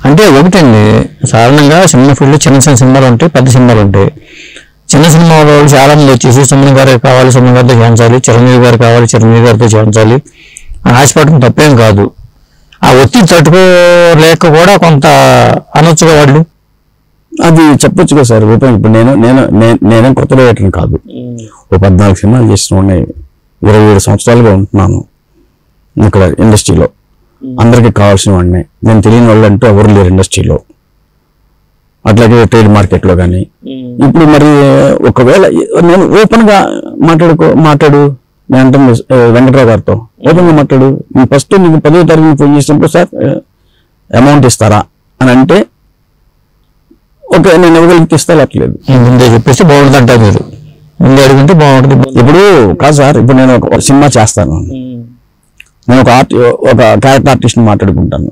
అంటే ఒకటండి సాధారణంగా సినిమా ఫీల్డ్ చిన్న చిన్న సినిమాలు ఉంటాయి పెద్ద సినిమాలు ఉంటాయి చిన్న సినిమా వాళ్ళు చాలా మంది వచ్చేసి సుమన్ గారు కావాలి సుమన్ గారితో చేయించాలి చిరంజీవి గారు కావాలి చిరంజీవి గారితో చేయించాలి అని ఆశపడటం తప్పేం కాదు ఆ ఒత్తిడి తట్టుకోలేక కూడా కొంత అనొచ్చుగా వాళ్ళు అది చెప్పొచ్చు కదా సార్ ఓపెన్ ఇప్పుడు నేను నేను నే- నేనేం కొత్త డైరెక్టర్ని కాదు ఓ పద్నాలుగు సినిమాలు చేసిన ఉన్నాయి ఇరవై ఏడు సంవత్సరాలుగా ఉంటున్నాను ఇక్కడ ఇండస్ట్రీలో అందరికీ కావాల్సిన వాడిని నేను తెలియని వాళ్ళు అంటూ ఎవరు లేరు ఇండస్ట్రీలో అట్లాగే ట్రేడ్ మార్కెట్లో కానీ ఇప్పుడు మరి ఒకవేళ నేను ఓపెన్ గా మాట్లాడుకో మాట్లాడు నేను అంటాను ఆ, వెంకట్రావు గారితో ఓపెన్ గా మాట్లాడు నేను ఫస్ట్ నీకు పదో తారీఖు ఫోన్ చేసినప్పుడు సార్ అమౌంట్ ఇస్తారా అని అంటే ఓకే నేను ఇవ్వగలిగితే ఇస్తా లేట్లేదు ముందే చెప్పేసి బాగుంటుంది అంటారు మీరు ముందే అడుగుంటే బాగుంటుంది ఇప్పుడు కాదు సార్ ఇప్పుడు నేను ఒక ఒక సినిమా చేస్తాను నేను ఒక ఆర్ట్ ఒక క్యారెక్టర్ ఆర్టిస్ట్ మాట్లాడుకుంటాను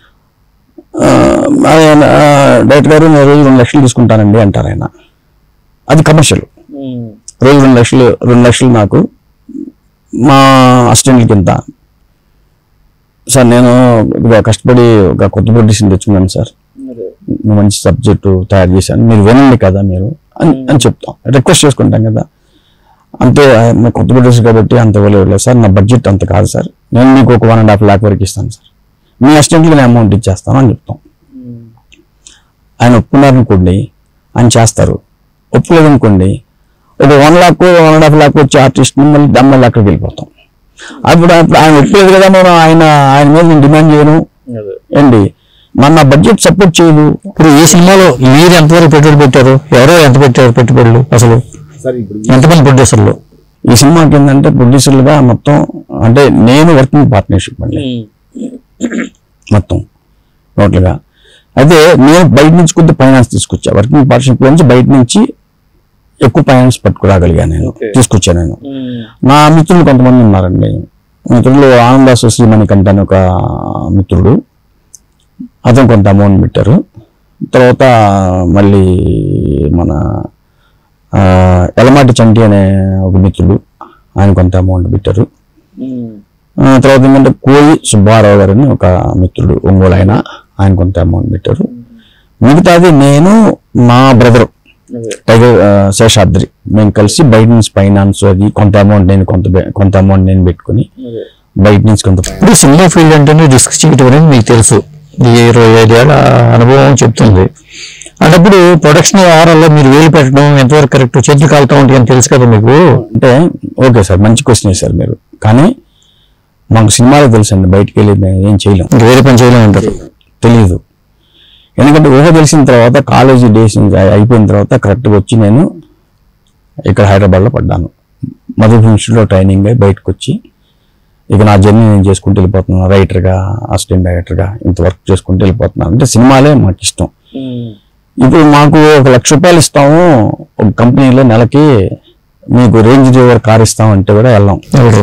ఆ, ఆయన ఆ, డైరెక్టర్ గారు నేను రోజు రెండు లక్షలు తీసుకుంటానండి అంటారు ఆయన అది కమర్షియల్ రోజు రెండు లక్షలు రెండు లక్షలు నాకు మా అసిస్టెంట్ల కింద సార్ నేను ఇదిగో కష్టపడి ఒక కొత్త ప్రొడ్యూషన్ తెచ్చుకున్నాను సార్ మంచి సబ్జెక్టు తయారు చేశాను మీరు వినండి కదా మీరు అని అని చెప్తాం రిక్వెస్ట్ చేసుకుంటాం కదా అంతే నా కొత్త ప్రొడ్యూసర్ కాబట్టి అంత ఇవ్వలేదు సార్ నా బడ్జెట్ అంత కాదు సార్ నేను మీకు ఒక వన్ అండ్ హాఫ్ ల్యాక్ వరకు ఇస్తాను సార్ మీ అసిస్టెంట్కి నేను అమౌంట్ ఇచ్చేస్తాను అని చెప్తాం ఆయన ఒప్పుకున్నారనుకోండి ఆయన చేస్తారు ఒప్పులేదు అనుకోండి ఒక one lakh one and half lakh వచ్చే ఆర్టిస్ట్ మళ్ళీ దమ్మల్ని అక్కడికి వెళ్ళిపోతాం అప్పుడు అప్పుడు ఆయన ఒప్పులేదు కదా నేను ఆయన ఆయన మీద నేను డిమాండ్ చేయను ఏంటి మన నా బడ్జెట్ సపోర్ట్ చేయదు ఇప్పుడు ఈ సినిమాలో మీరు ఎంతవరకు పెట్టుబడి పెట్టారు ఎవరో ఎంత పెట్టారు పెట్టుబడులు అసలు ఎంతమంది ప్రొడ్యూసర్లు ఈ సినిమాకి ఏంటంటే ప్రొడ్యూసర్లుగా మొత్తం అంటే నేను వర్కింగ్ పార్ట్నర్షిప్ అండి మొత్తం టోటల్గా అయితే నేను బయట నుంచి కొద్ది ఫైనాన్స్ తీసుకొచ్చా వర్కింగ్ పార్ట్నర్షిప్ నుంచి బయట నుంచి ఎక్కువ ఫైనాన్స్ పట్టుకురాగలిగాను నేను తీసుకొచ్చా నేను నా మిత్రులు కొంతమంది ఉన్నారండి మిత్రులు ఆనందాసు శ్రీమణికంఠ అని ఒక మిత్రుడు అతను కొంత అమౌంట్ పెట్టారు తర్వాత మళ్ళీ మన ఆ, ఎలమాటి చంటి అనే ఒక మిత్రుడు ఆయన కొంత అమౌంట్ పెట్టారు ఆ, తర్వాత ఏంటంటే కోయి సుబ్బారావు గారు అని ఒక మిత్రుడు ఒంగోలు ఆయన ఆయన కొంత అమౌంట్ పెట్టారు మిగతాది నేను మా బ్రదర్ టైగర్ ఆ, శేషాద్రి మేము కలిసి బయట నుంచి ఫైనాన్స్ అది కొంత అమౌంట్ నేను కొంత బె- కొంత అమౌంట్ నేను పెట్టుకుని బయట నుంచి కొంత ఇప్పుడు సినిమా ఫీల్డ్ అంటేనే రిస్క్ చేయటం అనేది మీకు తెలుసు ఈ ఇరవై ఐదేళ్ల అనుభవం చెప్తుంది అన్నప్పుడు ప్రొడక్షన్ వ్యవహారాల్లో మీరు వేలు పెట్టడం ఎంతవరకు కరెక్ట్ చేతులు కాలుతా ఉంటాయి అని తెలుసు కదా మీకు అంటే ఓకే సార్ మంచి క్వశ్చన్ వేశారు మీరు కానీ మాకు సినిమాలో తెలుసండి బయటికి వెళ్ళి మేము ఏం చేయలేం ఇంక వేరే పని చేయలేము అంటారు తెలియదు ఎందుకంటే ఊహ తెలిసిన తర్వాత కాలేజీ డేస్ ఇంకా అయిపోయిన తర్వాత కరెక్ట్గా వచ్చి నేను ఇక్కడ హైదరాబాద్లో పడ్డాను మధుర ఇన్స్టిట్యూట్లో ట్రైనింగ్ అయి బయటకు వచ్చి ఇక నా జర్నీ నేను చేసుకుంటూ వెళ్ళిపోతున్నాను రైటర్గా అసిస్టెంట్ డైరెక్టర్గా ఇంత వర్క్ చేసుకుంటూ వెళ్ళిపోతున్నాను అంటే సినిమాలే మాకు ఇష్టం ఇప్పుడు మాకు ఒక లక్ష రూపాయలు ఇస్తాము ఒక కంపెనీలో నెలకి మీకు రేంజ్ డ్రైవర్ కార్ ఇస్తామంటే కూడా వెళ్ళాం ఎవరు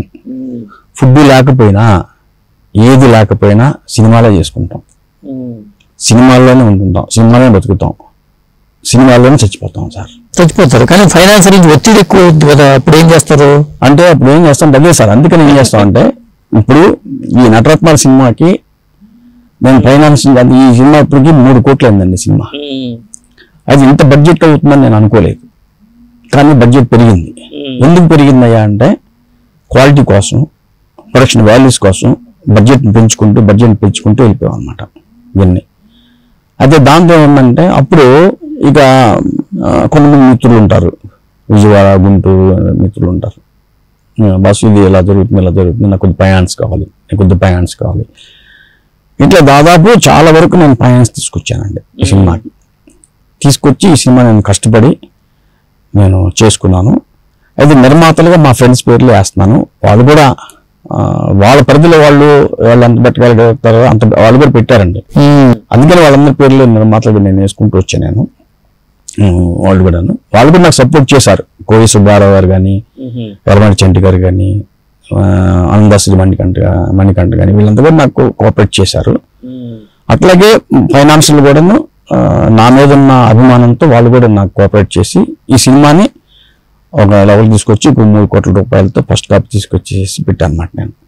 ఫుడ్ లేకపోయినా ఏది లేకపోయినా సినిమాలే చేసుకుంటాం సినిమాల్లోనే ఉంటుంటాం సినిమాలోనే బతుకుతాం సినిమాల్లోనే చచ్చిపోతాం సార్ చచ్చిపోతారు కానీ ఫైనాన్స్ నుంచి ఒత్తిడి ఎక్కువ అవుతుంది కదా అప్పుడు ఏం చేస్తారు అంటే అప్పుడు ఏం చేస్తాం అదే సార్ అందుకని ఏం చేస్తాం అంటే ఇప్పుడు ఈ నటరత్నాల సినిమాకి నేను ఫైనాన్స్ అది ఈ సినిమా ఇప్పటికి మూడు కోట్లు అయిందండి సినిమా అది ఇంత బడ్జెట్ అవుతుందని నేను అనుకోలేదు కానీ బడ్జెట్ పెరిగింది ఎందుకు పెరిగిందయ్యా అంటే క్వాలిటీ కోసం ప్రొడక్షన్ వాల్యూస్ కోసం బడ్జెట్ పెంచుకుంటూ బడ్జెట్ పెంచుకుంటూ వెళ్ళిపోయాం అనమాట ఇవన్నీ అయితే దాంతో ఏమంటే అప్పుడు ఇక ఆ, కొంతమంది మిత్రులు ఉంటారు విజయవాడ గుంటూరు మిత్రులు ఉంటారు ఆ, బస్సు ఇది ఇలా జరుగుతుంది ఇలా జరుగుతుంది నాకు కొద్ది ఫైనాన్స్ కావాలి నాకు కొద్ది ఫైనాన్స్ కావాలి ఇట్లా దాదాపు చాలా వరకు నేను ఫైనాన్స్ తీసుకొచ్చానండి ఈ సినిమాకి తీసుకొచ్చి ఈ సినిమా నేను కష్టపడి నేను చేసుకున్నాను అయితే నిర్మాతలుగా మా ఫ్రెండ్స్ పేర్లు వేస్తున్నాను వాళ్ళు కూడా ఆ, వాళ్ళ పరిధిలో వాళ్ళు వాళ్ళు ఎంత పెట్టగలుగుతారో అంత వాళ్ళు కూడా పెట్టారండి అందుకని వాళ్ళందరి పేర్లు నిర్మాతలుగా నేను వేసుకుంటూ వచ్చాను నేను ఉమ్, వాళ్ళు కూడాను వాళ్ళు కూడా నాకు సపోర్ట్ చేశారు కోవి సుబ్బారావు గారు కానీ ఎర్రమణి చంటి గారు కానీ ఆనందాశ్రీ మణికంఠ మణికంఠ కానీ వీళ్ళంతా కూడా నాకు కోఆపరేట్ చేశారు అట్లాగే ఫైనాన్షియల్ కూడాను ఆ, నా మీద ఉన్న అభిమానంతో వాళ్ళు కూడా నాకు కోఆపరేట్ చేసి ఈ సినిమాని ఒక లెవెల్ తీసుకొచ్చి ఇప్పుడు మూడు కోట్ల రూపాయలతో ఫస్ట్ కాపీ తీసుకొచ్చేసి పెట్టాను అనమాట నేను